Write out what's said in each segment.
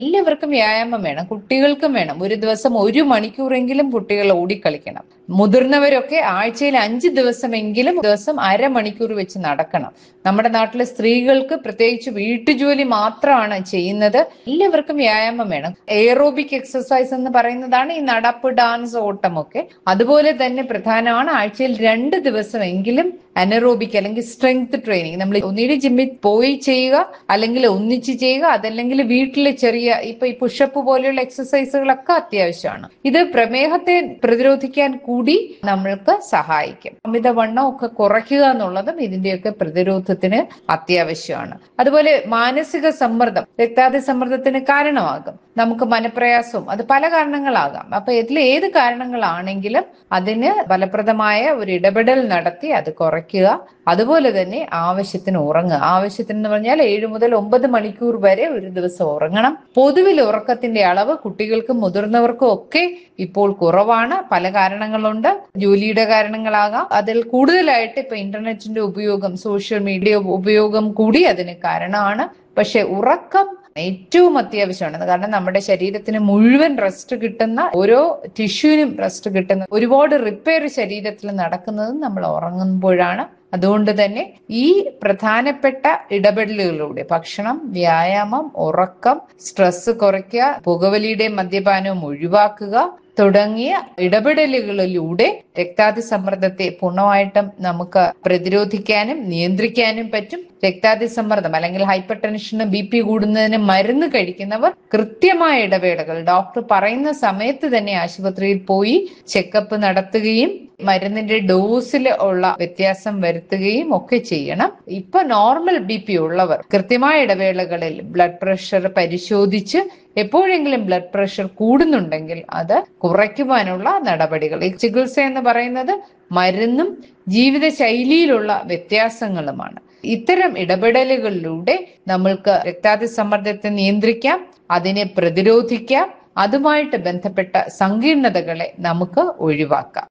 എല്ലാവർക്കും വ്യായാമം വേണം കുട്ടികൾക്കും വേണം ഒരു ദിവസം ഒരു മണിക്കൂറെങ്കിലും കുട്ടികൾ ഓടിക്കളിക്കണം മുതിർന്നവരൊക്കെ ആഴ്ചയിൽ അഞ്ച് ദിവസമെങ്കിലും ദിവസം അരമണിക്കൂർ വെച്ച് നടക്കണം നമ്മുടെ നാട്ടിലെ സ്ത്രീകൾക്ക് പ്രത്യേകിച്ച് വീട്ടുജോലി മാത്രമാണ് ചെയ്യുന്നത് എല്ലാവർക്കും വ്യായാമം വേണം എയറോബിക് എക്സസൈസ് എന്ന് പറയുന്നതാണ് ഈ നടപ്പ് ഡാൻസ് ഓട്ടമൊക്കെ അതുപോലെ തന്നെ പ്രധാനമാണ് ആഴ്ചയിൽ രണ്ട് ദിവസമെങ്കിലും അനറോബിക് അല്ലെങ്കിൽ സ്ട്രെങ്ത് ട്രെയിനിങ് നമ്മൾ ഒന്നിയുടെ ജിമ്മിൽ പോയി ചെയ്യുക അല്ലെങ്കിൽ ഒന്നിച്ച് ചെയ്യുക അതല്ലെങ്കിൽ വീട്ടിൽ ചെറിയ ഇപ്പൊ ഈ പുഷപ്പ് പോലെയുള്ള എക്സസൈസുകളൊക്കെ അത്യാവശ്യമാണ് ഇത് പ്രമേഹത്തെ പ്രതിരോധിക്കാൻ കൂടി നമ്മൾക്ക് സഹായിക്കും അമിതവണ്ണം ഒക്കെ കുറയ്ക്കുക എന്നുള്ളതും ഇതിന്റെയൊക്കെ പ്രതിരോധത്തിന് അത്യാവശ്യമാണ് അതുപോലെ മാനസിക സമ്മർദ്ദം രക്താതി സമ്മർദ്ദത്തിന് കാരണമാകും നമുക്ക് മനപ്രയാസവും അത് പല കാരണങ്ങളാകാം അപ്പൊ ഇതിൽ ഏത് കാരണങ്ങളാണെങ്കിലും അതിന് ഫലപ്രദമായ ഒരു ഇടപെടൽ നടത്തി അത് കുറയ്ക്കുക അതുപോലെ തന്നെ ആവശ്യത്തിന് ഉറങ്ങുക ആവശ്യത്തിന് എന്ന് പറഞ്ഞാൽ ഏഴ് മുതൽ ഒമ്പത് മണിക്കൂർ വരെ ഒരു ദിവസം ഉറങ്ങണം പൊതുവിൽ ഉറക്കത്തിന്റെ അളവ് കുട്ടികൾക്കും മുതിർന്നവർക്കും ഒക്കെ ഇപ്പോൾ കുറവാണ് പല കാരണങ്ങളുണ്ട് ജോലിയുടെ കാരണങ്ങളാകാം അതിൽ കൂടുതലായിട്ട് ഇപ്പൊ ഇന്റർനെറ്റിന്റെ ഉപയോഗം സോഷ്യൽ മീഡിയ ഉപയോഗം കൂടി അതിന് കാരണമാണ് പക്ഷെ ഉറക്കം ഏറ്റവും അത്യാവശ്യമാണ് കാരണം നമ്മുടെ ശരീരത്തിന് മുഴുവൻ റെസ്റ്റ് കിട്ടുന്ന ഓരോ ടിഷ്യൂവിനും റെസ്റ്റ് കിട്ടുന്ന ഒരുപാട് റിപ്പയർ ശരീരത്തിൽ നടക്കുന്നത് നമ്മൾ ഉറങ്ങുമ്പോഴാണ് അതുകൊണ്ട് തന്നെ ഈ പ്രധാനപ്പെട്ട ഇടപെടലുകളിലൂടെ ഭക്ഷണം വ്യായാമം ഉറക്കം സ്ട്രെസ് കുറയ്ക്കുക പുകവലിയുടെയും മദ്യപാനവും ഒഴിവാക്കുക തുടങ്ങിയ ഇടപെടലുകളിലൂടെ രക്താതി സമ്മർദ്ദത്തെ പൂർണ്ണമായിട്ടും നമുക്ക് പ്രതിരോധിക്കാനും നിയന്ത്രിക്കാനും പറ്റും രക്താതി സമ്മർദ്ദം അല്ലെങ്കിൽ ഹൈപ്പർ ടെൻഷന് ബി പി കൂടുന്നതിന് മരുന്ന് കഴിക്കുന്നവർ കൃത്യമായ ഇടവേളകൾ ഡോക്ടർ പറയുന്ന സമയത്ത് തന്നെ ആശുപത്രിയിൽ പോയി ചെക്കപ്പ് നടത്തുകയും മരുന്നിന്റെ ഡോസിൽ ഉള്ള വ്യത്യാസം വരുത്തുകയും ഒക്കെ ചെയ്യണം ഇപ്പൊ നോർമൽ ബി പി ഉള്ളവർ കൃത്യമായ ഇടവേളകളിൽ ബ്ലഡ് പ്രഷർ പരിശോധിച്ച് എപ്പോഴെങ്കിലും ബ്ലഡ് പ്രഷർ കൂടുന്നുണ്ടെങ്കിൽ അത് കുറയ്ക്കുവാനുള്ള നടപടികൾ ഈ ചികിത്സ എന്ന് പറയുന്നത് മരുന്നും ജീവിതശൈലിയിലുള്ള വ്യത്യാസങ്ങളുമാണ് ഇത്തരം ഇടപെടലുകളിലൂടെ നമ്മൾക്ക് രക്താതി സമ്മർദ്ദത്തെ നിയന്ത്രിക്കാം അതിനെ പ്രതിരോധിക്കാം അതുമായിട്ട് ബന്ധപ്പെട്ട സങ്കീർണതകളെ നമുക്ക് ഒഴിവാക്കാം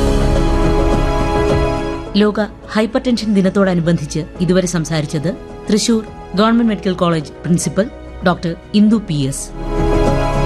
ലോക ഹൈപ്പർ ടെൻഷൻ ദിനത്തോടനുബന്ധിച്ച് ഇതുവരെ സംസാരിച്ചത് Thrissur government medical college principal doctor Indu P S